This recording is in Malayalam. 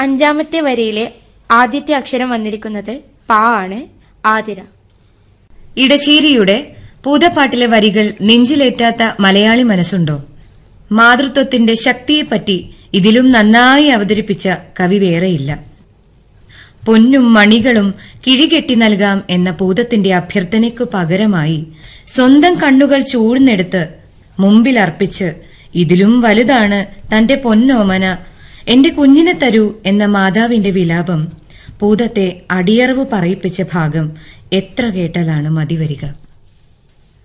അഞ്ചാമത്തെ വരിയിലെ ആദ്യത്തെ അക്ഷരം വന്നിരിക്കുന്നത് പാ ആണ് ആതിര ഇടശ്ശേരിയുടെ പൂതപ്പാട്ടിലെ വരികൾ നെഞ്ചിലേറ്റാത്ത മലയാളി മനസ്സുണ്ടോ മാതൃത്വത്തിന്റെ ശക്തിയെപ്പറ്റി ഇതിലും നന്നായി അവതരിപ്പിച്ച കവി വേറെയില്ല പൊന്നും മണികളും കിഴികെട്ടി നൽകാം എന്ന പൂതത്തിന്റെ അഭ്യർത്ഥനയ്ക്കു പകരമായി സ്വന്തം കണ്ണുകൾ ചൂഴ്ന്നെടുത്ത് മുമ്പിൽ അർപ്പിച്ച് ഇതിലും വലുതാണ് തന്റെ പൊന്നോമന എന്റെ കുഞ്ഞിനെ തരൂ എന്ന മാതാവിന്റെ വിലാപം പൂതത്തെ അടിയറവ് പറയിപ്പിച്ച ഭാഗം എത്ര കേട്ടാലാണ് മതിവരിക